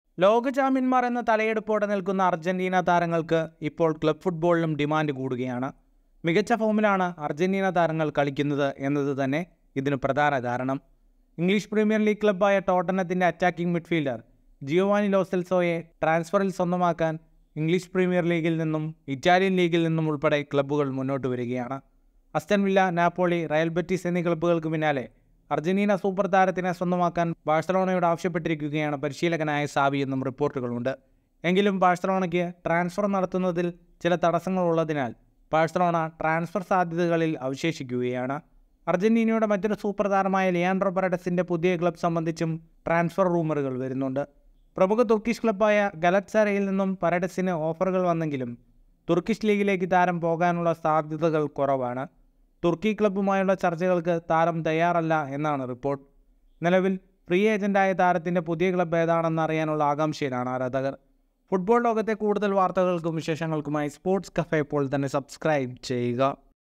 ലോക ചാമ്പ്യന്മാർ എന്ന തലയെടുപ്പോടെ നിൽക്കുന്ന അർജന്റീന താരങ്ങൾക്ക് ഇപ്പോൾ ക്ലബ് ഫുട്ബോളിലും ഡിമാൻഡ് കൂടുകയാണ് മികച്ച ഫോമിലാണ് അർജന്റീന താരങ്ങൾ കളിക്കുന്നത് എന്നത് തന്നെ ഇതിന് പ്രധാന കാരണം ഇംഗ്ലീഷ് പ്രീമിയർ ലീഗ് ക്ലബ്ബായ ടോട്ടനത്തിൻ്റെ അറ്റാക്കിംഗ് മിഡ്ഫീൽഡർ ജിയോവാനി ലോസെൽസോയെ ട്രാൻസ്ഫറിൽ സ്വന്തമാക്കാൻ ഇംഗ്ലീഷ് പ്രീമിയർ ലീഗിൽ നിന്നും ഇറ്റാലിയൻ ലീഗിൽ നിന്നും ഉൾപ്പെടെ ക്ലബ്ബുകൾ മുന്നോട്ട് വരികയാണ് Aston Villa Napoli Real Betis എന്നീ ക്ലബ്ബുകൾക്ക് പിന്നാലെ അർജന്റീന സൂപ്പർ താരത്തിനെ സ്വന്തമാക്കാൻ ബാഴ്സലോണയോട് ആവശ്യപ്പെട്ടിരിക്കുകയാണ് പരിശീലകനായ സാവി എന്നും റിപ്പോർട്ടുകളുണ്ട് എങ്കിലും ബാഴ്സലോണയ്ക്ക് ട്രാൻസ്ഫർ നടത്തുന്നതിൽ ചില തടസ്സങ്ങളുള്ളതിനാൽ ബാഴ്സലോണ ട്രാൻസ്ഫർ സാധ്യതകളിൽ അവശേഷിക്കുകയാണ് അർജന്റീനയുടെ മറ്റൊരു സൂപ്പർ താരമായ ലിയാൻഡ്രോ പരഡസിൻ്റെ പുതിയ ക്ലബ് സംബന്ധിച്ചും ട്രാൻസ്ഫർ റൂമറുകൾ വരുന്നുണ്ട് പ്രമുഖ തുർക്കിഷ് ക്ലബ്ബായ ഗലറ്റ്സറയിൽ നിന്നും പരഡസിന് ഓഫറുകൾ വന്നെങ്കിലും തുർക്കിഷ് ലീഗിലേക്ക് താരം പോകാനുള്ള സാധ്യതകൾ കുറവാണ് തുർക്കി ക്ലബ്ബുമായുള്ള ചർച്ചകൾക്ക് താരം തയ്യാറല്ല എന്നാണ് റിപ്പോർട്ട് നിലവിൽ ഫ്രീ ഏജന്റായ താരത്തിൻ്റെ പുതിയ ക്ലബ്ബ് ഏതാണെന്ന് അറിയാനുള്ള ആകാംക്ഷയിലാണ് ആരാധകർ ഫുട്ബോൾ ലോകത്തെ കൂടുതൽ വാർത്തകൾക്കും വിശേഷങ്ങൾക്കുമായി സ്പോർട്സ് കഫേ ഇപ്പോൾ തന്നെ സബ്സ്ക്രൈബ് ചെയ്യുക